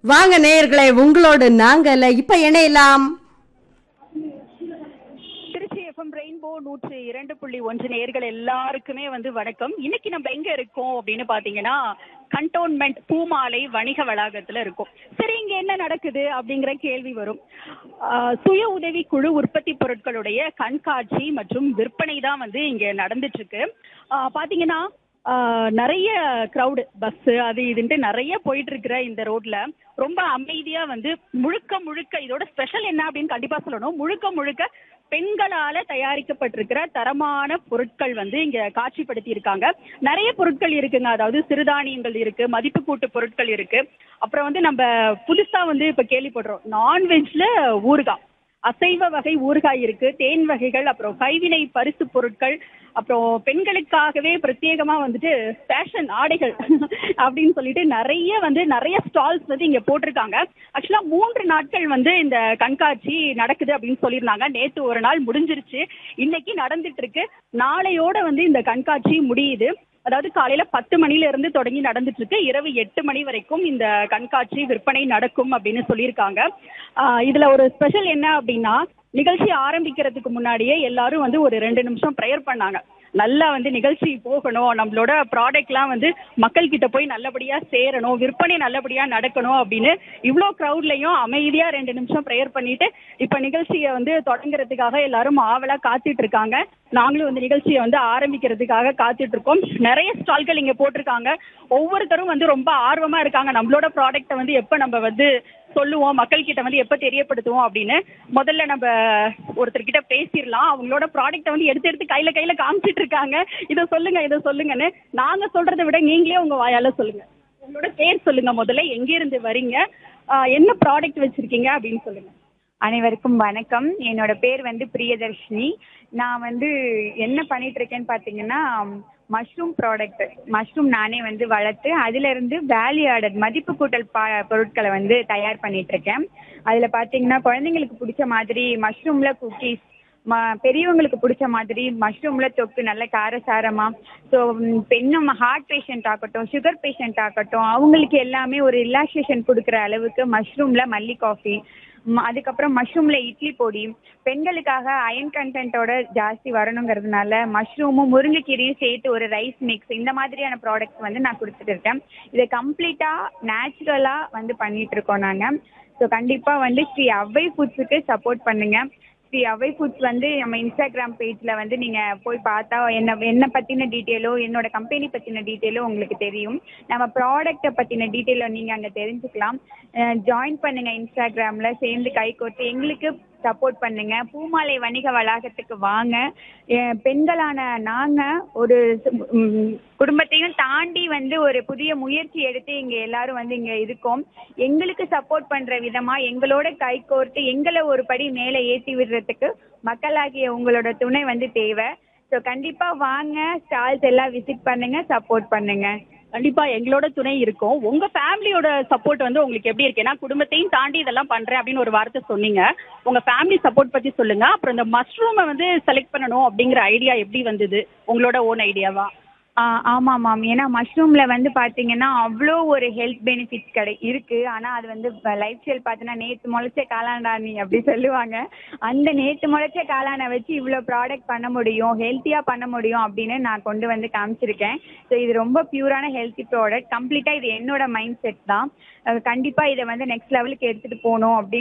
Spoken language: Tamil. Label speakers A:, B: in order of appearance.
A: வாங்க நேயர்களே உங்களோடு நாங்கல்ல இப்ப இணையலாம்
B: திருச்சி எஃப்எம் ரெயின்போ நூற்று இரண்டு புள்ளி ஒன்று நேர்கள் எல்லாருக்குமே வந்து வணக்கம் இன்னைக்கு நம்ம எங்க இருக்கோம் அப்படின்னு பாத்தீங்கன்னா கண்டோன்மெண்ட் பூமாலை வணிக வளாகத்துல இருக்கும் சரி இங்க என்ன நடக்குது அப்படிங்கிற கேள்வி வரும் ஆஹ் சுய உதவி குழு உற்பத்தி பொருட்களுடைய கண்காட்சி மற்றும் விற்பனை தான் வந்து இங்க நடந்துட்டு இருக்கு ஆஹ் பாத்தீங்கன்னா ஆஹ் நிறைய கிரவுடு பஸ் அது இதுன்ட்டு நிறைய போயிட்டு இருக்கிற இந்த ரோட்ல ரொம்ப அமைதியா வந்து முழுக்க முழுக்க இதோட ஸ்பெஷல் என்ன அப்படின்னு கண்டிப்பா சொல்லணும் முழுக்க முழுக்க பெண்களால தயாரிக்கப்பட்டிருக்கிற தரமான பொருட்கள் வந்து இங்க காட்சிப்படுத்தி இருக்காங்க நிறைய பொருட்கள் இருக்குங்க அதாவது சிறுதானியங்கள் இருக்கு மதிப்பு கூட்டு பொருட்கள் இருக்கு அப்புறம் வந்து நம்ம புதுசா வந்து இப்ப கேள்விப்படுறோம் நான்வெஜ்ல ஊறுகாய் அசைவ வகை ஊறுகாய் இருக்கு தேன் வகைகள் அப்புறம் கைவினை பரிசு பொருட்கள் அப்புறம் பெண்களுக்காகவே பிரத்யேகமா வந்துட்டு ஃபேஷன் ஆடைகள் அப்படின்னு சொல்லிட்டு நிறைய வந்து நிறைய ஸ்டால்ஸ் வந்து இங்க போட்டிருக்காங்க ஆக்சுவலா மூன்று நாட்கள் வந்து இந்த கண்காட்சி நடக்குது அப்படின்னு சொல்லியிருந்தாங்க நேத்து ஒரு நாள் முடிஞ்சிருச்சு இன்னைக்கு நடந்துட்டு இருக்கு நாளையோட வந்து இந்த கண்காட்சி முடியுது அதாவது காலையில பத்து மணில இருந்து தொடங்கி நடந்துட்டு இருக்கு இரவு எட்டு மணி வரைக்கும் இந்த கண்காட்சி விற்பனை நடக்கும் அப்படின்னு சொல்லியிருக்காங்க ஆஹ் இதுல ஒரு ஸ்பெஷல் என்ன அப்படின்னா நிகழ்ச்சி ஆரம்பிக்கிறதுக்கு முன்னாடியே எல்லாரும் வந்து ஒரு ரெண்டு நிமிஷம் ப்ரேயர் பண்ணாங்க நல்லா வந்து நிகழ்ச்சி போகணும் நம்மளோட ப்ராடக்ட்லாம் வந்து மக்கள் கிட்ட போய் நல்லபடியா சேரணும் விற்பனை நல்லபடியா நடக்கணும் அப்படின்னு இவ்வளோ க்ரௌட்லயும் அமைதியா ரெண்டு நிமிஷம் ப்ரேயர் பண்ணிட்டு இப்ப நிகழ்ச்சியை வந்து தொடங்குறதுக்காக எல்லாரும் ஆவலா காத்துட்டு இருக்காங்க நாங்களும் வந்து நிகழ்ச்சியை வந்து ஆரம்பிக்கிறதுக்காக காத்துட்டு இருக்கோம் நிறைய ஸ்டால்கள் இங்க போட்டிருக்காங்க ஒவ்வொருத்தரும் வந்து ரொம்ப ஆர்வமா இருக்காங்க நம்மளோட ப்ராடக்ட்டை வந்து எப்ப நம்ம வந்து சொல்லுவோம் மக்கள் கிட்ட வந்து எப்ப தெரியப்படுத்துவோம் அப்படின்னு முதல்ல நம்ம ஒருத்தர்கிட்ட பேசிடலாம் அவங்களோட ப்ராடக்ட்டை வந்து எடுத்து எடுத்து கையில கையில காமிச்சிட்டு இருக்காங்க இதை சொல்லுங்க இதை சொல்லுங்கன்னு நாங்க சொல்றதை விட நீங்களே உங்க வாயால சொல்லுங்க உங்களோட பேர் சொல்லுங்க முதல்ல எங்க இருந்து வரீங்க ஆஹ் என்ன ப்ராடக்ட் வச்சிருக்கீங்க அப்படின்னு சொல்லுங்க
C: அனைவருக்கும் வணக்கம் என்னோட பேர் வந்து பிரியதர்ஷினி நான் வந்து என்ன பண்ணிட்டு இருக்கேன்னு பார்த்தீங்கன்னா மஷ்ரூம் ப்ராடக்ட் மஷ்ரூம் நானே வந்து வளர்த்து அதுல இருந்து வேல்யூ ஆடட் மதிப்பு கூட்டல் பா பொருட்களை வந்து தயார் பண்ணிட்டு இருக்கேன் அதுல பார்த்தீங்கன்னா குழந்தைங்களுக்கு பிடிச்ச மாதிரி மஷ்ரூம்ல குக்கீஸ் ம பெரியவங்களுக்கு பிடிச்ச மாதிரி மஷ்ரூம்ல தொக்கு நல்ல காரசாரமா ஸோ பெண்ணும் ஹார்ட் பேஷண்ட் ஆகட்டும் சுகர் பேஷண்ட் ஆகட்டும் அவங்களுக்கு எல்லாமே ஒரு ரிலாக்ஸேஷன் கொடுக்குற அளவுக்கு மஷ்ரூம்ல மல்லி காஃபி ம- அதுக்கப்புறம் மஷ்ரூம்ல இட்லி பொடி பெண்களுக்காக அயன் கண்டென்ட்டோட ஜாஸ்தி வரணுங்கிறதுனால மஷ்ரூமும் முருங்கைக்கீரையும் சேர்த்து ஒரு ரைஸ் மிக்ஸ் இந்த மாதிரியான ப்ராடக்ட்ஸ் வந்து நான் கொடுத்துட்டு இருக்கேன் இதை கம்ப்ளீட்டா நேச்சுரலா வந்து பண்ணிட்டு இருக்கோம் நாங்க ஸோ கண்டிப்பா வந்து ஸ்ரீ அவ்வை ஃபுட்ஸுக்கு சப்போர்ட் பண்ணுங்க ஸ்ரீ அவை ஃபுட்ஸ் வந்து நம்ம இன்ஸ்டாகிராம் பேஜ்ல வந்து நீங்க போய் பார்த்தா என்ன என்ன பத்தின டீட்டெயிலோ என்னோட கம்பெனி பத்தின டீட்டெயிலோ உங்களுக்கு தெரியும் நம்ம ப்ராடக்ட்டை பத்தின டீட்டெயிலோ நீங்க அங்க தெரிஞ்சுக்கலாம் ஜாயின் பண்ணுங்க இன்ஸ்டாகிராம்ல சேர்ந்து கை கோர்த்து எங்களுக்கு சப்போர்ட் பண்ணுங்க பூமாலை வணிக வளாகத்துக்கு வாங்க அஹ் பெண்களான நாங்க ஒரு ம், குடும்பத்தையும் தாண்டி வந்து ஒரு புதிய முயற்சி எடுத்து இங்க எல்லாரும் வந்து இங்க இருக்கோம் எங்களுக்கு சப்போர்ட் பண்ற விதமா எங்களோட கை கோர்த்து எங்களை ஒரு படி மேலே ஏற்றி விடுறதுக்கு மக்களாகிய உங்களோட துணை வந்து தேவை ஸோ கண்டிப்பா வாங்க ஸ்டால்ஸ் எல்லாம் விசிட் பண்ணுங்க சப்போர்ட் பண்ணுங்க
B: கண்டிப்பா எங்களோட துணை இருக்கும் உங்க ஃபேமிலியோட சப்போர்ட் வந்து உங்களுக்கு எப்படி இருக்கு ஏன்னா குடும்பத்தையும் தாண்டி இதெல்லாம் பண்றேன் அப்படின்னு ஒரு வார்த்தை சொன்னீங்க உங்க ஃபேமிலி சப்போர்ட் பத்தி சொல்லுங்க அப்புறம் இந்த மஷ்ரூமை வந்து செலக்ட் பண்ணணும் அப்படிங்கிற ஐடியா எப்படி வந்தது உங்களோட ஓன் ஐடியாவா
C: ஆ ஆமாம் மேம் ஏன்னா மஷ்ரூமில் வந்து பார்த்தீங்கன்னா அவ்வளோ ஒரு ஹெல்த் பெனிஃபிட்ஸ் கிடை இருக்குது ஆனால் அது வந்து லைஃப் ஸ்டைல் பார்த்தீங்கன்னா நேற்று முளைச்ச காளான்டா நீ அப்படி சொல்லுவாங்க அந்த நேற்று முளைச்ச காளானை வச்சு இவ்வளோ ப்ராடக்ட் பண்ண முடியும் ஹெல்த்தியாக பண்ண முடியும் அப்படின்னு நான் கொண்டு வந்து காமிச்சிருக்கேன் ஸோ இது ரொம்ப பியூரான ஹெல்த்தி ப்ராடக்ட் கம்ப்ளீட்டாக இது என்னோட மைண்ட் செட் தான் கண்டிப்பாக இதை வந்து நெக்ஸ்ட் லெவலுக்கு எடுத்துகிட்டு போகணும் அப்படின்னு